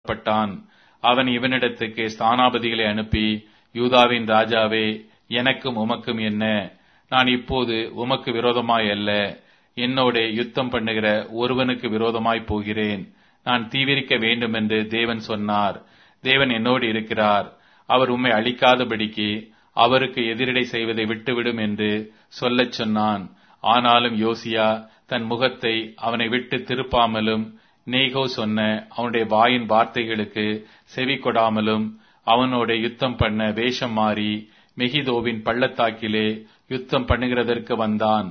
புறப்பட்டான் அவன் இவனிடத்துக்கு ஸ்தானாபதிகளை அனுப்பி யூதாவின் ராஜாவே எனக்கும் உமக்கும் என்ன நான் இப்போது உமக்கு விரோதமாய் அல்ல என்னோட யுத்தம் பண்ணுகிற ஒருவனுக்கு விரோதமாய் போகிறேன் நான் தீவிரிக்க வேண்டும் என்று தேவன் சொன்னார் தேவன் என்னோடு இருக்கிறார் அவர் உம்மை அழிக்காதபடிக்கு அவருக்கு எதிரிடை செய்வதை விட்டுவிடும் என்று சொல்லச் சொன்னான் ஆனாலும் யோசியா தன் முகத்தை அவனை விட்டு திருப்பாமலும் நேகோ சொன்ன அவனுடைய வாயின் வார்த்தைகளுக்கு செவி கொடாமலும் அவனோட யுத்தம் பண்ண வேஷம் மாறி மெகிதோவின் பள்ளத்தாக்கிலே யுத்தம் பண்ணுகிறதற்கு வந்தான்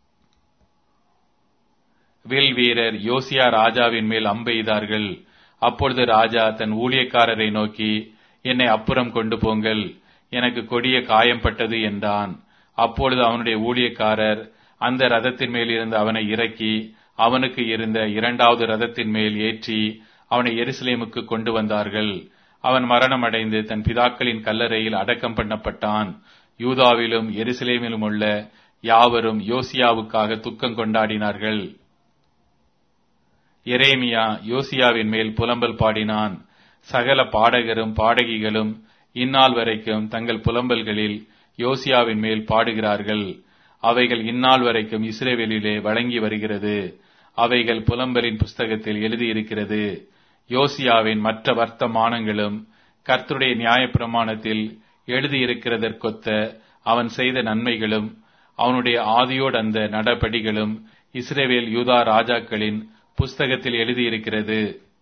வில் வீரர் யோசியா ராஜாவின் மேல் அம்பெய்தார்கள் அப்பொழுது ராஜா தன் ஊழியக்காரரை நோக்கி என்னை அப்புறம் கொண்டு போங்கள் எனக்கு கொடிய காயம்பட்டது என்றான் அப்பொழுது அவனுடைய ஊழியக்காரர் அந்த ரதத்தின் மேல் இருந்து அவனை இறக்கி அவனுக்கு இருந்த இரண்டாவது ரதத்தின் மேல் ஏற்றி அவனை எருசலேமுக்கு கொண்டு வந்தார்கள் அவன் மரணமடைந்து தன் பிதாக்களின் கல்லறையில் அடக்கம் பண்ணப்பட்டான் யூதாவிலும் எருசலேமிலும் உள்ள யாவரும் யோசியாவுக்காக துக்கம் கொண்டாடினார்கள் எரேமியா யோசியாவின் மேல் புலம்பல் பாடினான் சகல பாடகரும் பாடகிகளும் இந்நாள் வரைக்கும் தங்கள் புலம்பல்களில் யோசியாவின் மேல் பாடுகிறார்கள் அவைகள் இந்நாள் வரைக்கும் இஸ்ரேவேலிலே வழங்கி வருகிறது அவைகள் புலம்பலின் புஸ்தகத்தில் எழுதியிருக்கிறது யோசியாவின் மற்ற வர்த்தமானங்களும் கர்த்தருடைய நியாயப்பிரமாணத்தில் எழுதியிருக்கிறதற்கொத்த அவன் செய்த நன்மைகளும் அவனுடைய ஆதியோடு அந்த நடபடிகளும் இஸ்ரேவேல் யூதா ராஜாக்களின் புஸ்தகத்தில் எழுதியிருக்கிறது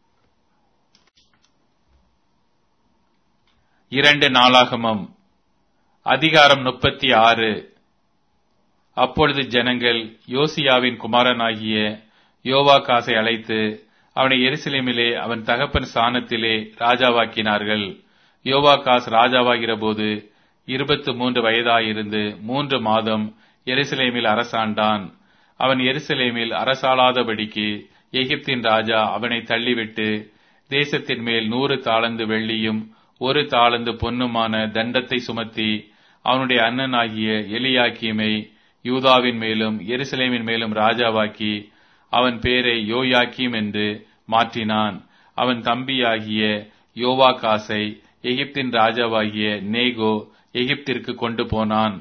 இரண்டு நாளாகமம் அதிகாரம் முப்பத்தி ஆறு அப்பொழுது ஜனங்கள் யோசியாவின் குமாரனாகிய யோவாகாசை அழைத்து அவனை எருசலேமிலே அவன் தகப்பன் ஸ்தானத்திலே ராஜாவாக்கினார்கள் யோவாகாஸ் ராஜாவாகிற போது இருபத்து மூன்று வயதாயிருந்து மூன்று மாதம் எருசலேமில் அரசாண்டான் அவன் எருசலேமில் அரசாளாதபடிக்கு எகிப்தின் ராஜா அவனை தள்ளிவிட்டு தேசத்தின் மேல் நூறு தாளந்து வெள்ளியும் ஒரு தாளந்து பொன்னுமான தண்டத்தை சுமத்தி அவனுடைய அண்ணனாகிய எலியாக்கியமை யூதாவின் மேலும் எருசலேமின் மேலும் ராஜாவாக்கி அவன் பேரை யோயாக்கீம் என்று மாற்றினான் அவன் தம்பியாகிய யோவாகாசை எகிப்தின் ராஜாவாகிய நேகோ எகிப்திற்கு கொண்டு போனான்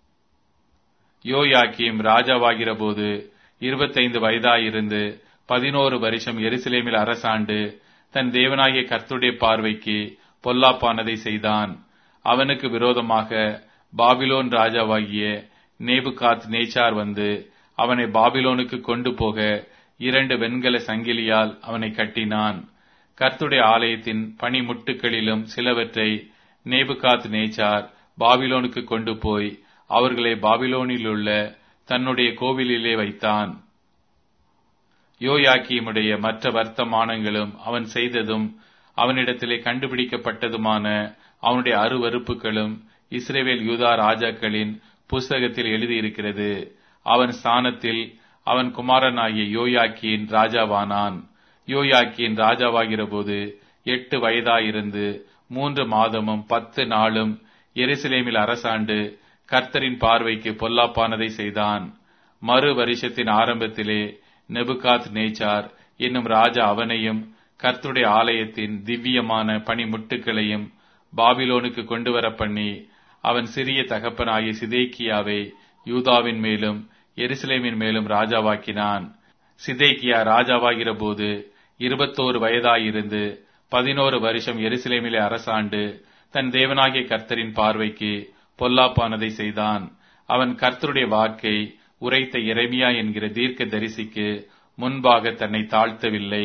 யோயாக்கீம் ராஜாவாகிற போது இருபத்தைந்து வயதாயிருந்து பதினோரு வருஷம் எருசலேமில் அரசாண்டு தன் தேவனாகிய கர்த்துடைய பார்வைக்கு பொல்லாப்பானதை செய்தான் அவனுக்கு விரோதமாக பாபிலோன் ராஜாவாகிய நேபுகாத் நேச்சார் வந்து அவனை பாபிலோனுக்கு கொண்டு போக இரண்டு வெண்கல சங்கிலியால் அவனை கட்டினான் கர்த்துடைய ஆலயத்தின் பனிமுட்டுகளிலும் சிலவற்றை நேபுகாத் நேச்சார் பாபிலோனுக்கு கொண்டு போய் அவர்களை பாபிலோனில் உள்ள தன்னுடைய கோவிலிலே வைத்தான் யோயாக்கியமுடைய மற்ற வர்த்தமானங்களும் அவன் செய்ததும் அவனிடத்திலே கண்டுபிடிக்கப்பட்டதுமான அவனுடைய அருவறுப்புகளும் இஸ்ரேவேல் யூதா ராஜாக்களின் புஸ்தகத்தில் எழுதியிருக்கிறது அவன் ஸ்தானத்தில் அவன் குமாரனாகிய யோயாக்கியின் ராஜாவானான் யோயாக்கியின் ராஜாவாகிற போது எட்டு வயதாயிருந்து மூன்று மாதமும் பத்து நாளும் எருசலேமில் அரசாண்டு கர்த்தரின் பார்வைக்கு பொல்லாப்பானதை செய்தான் மறு வருஷத்தின் ஆரம்பத்திலே நெபுகாத் நேச்சார் என்னும் ராஜா அவனையும் கர்த்துடைய ஆலயத்தின் திவ்யமான பனிமுட்டுகளையும் பாபிலோனுக்கு கொண்டு வர பண்ணி அவன் சிறிய தகப்பனாகிய சிதேக்கியாவை யூதாவின் மேலும் எருசலேமின் மேலும் ராஜாவாக்கினான் சிதேக்கியா ராஜாவாகிற போது இருபத்தோரு வயதாயிருந்து பதினோரு வருஷம் எருசலேமிலே அரசாண்டு தன் தேவனாகிய கர்த்தரின் பார்வைக்கு பொல்லாப்பானதை செய்தான் அவன் கர்த்தருடைய வாக்கை உரைத்த இறைமியா என்கிற தீர்க்க தரிசிக்கு முன்பாக தன்னை தாழ்த்தவில்லை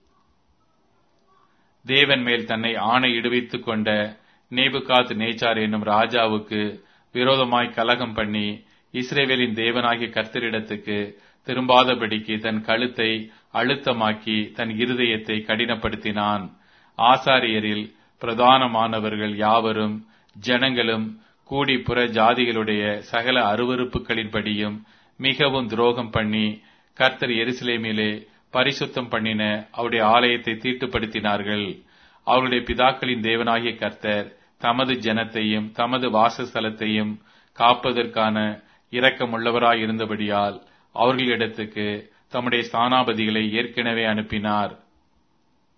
தேவன் மேல் தன்னை ஆணையிடுவித்துக் கொண்ட நேபுகாத் நேச்சார் என்னும் ராஜாவுக்கு விரோதமாய் கலகம் பண்ணி இஸ்ரேவேலின் தேவனாகிய கர்த்தரிடத்துக்கு திரும்பாதபடிக்கு தன் கழுத்தை அழுத்தமாக்கி தன் இருதயத்தை கடினப்படுத்தினான் ஆசாரியரில் பிரதானமானவர்கள் யாவரும் ஜனங்களும் கூடி புற ஜாதிகளுடைய சகல அருவறுப்புகளின்படியும் மிகவும் துரோகம் பண்ணி கர்த்தர் எருசலேமிலே பரிசுத்தம் பண்ணின அவருடைய ஆலயத்தை தீட்டுப்படுத்தினார்கள் அவருடைய பிதாக்களின் தேவனாகிய கர்த்தர் தமது ஜனத்தையும் தமது வாசஸ்தலத்தையும் காப்பதற்கான இரக்கமுள்ளவராய் இருந்தபடியால் அவர்களிடத்துக்கு தம்முடைய ஸ்தானாபதிகளை ஏற்கனவே அனுப்பினார்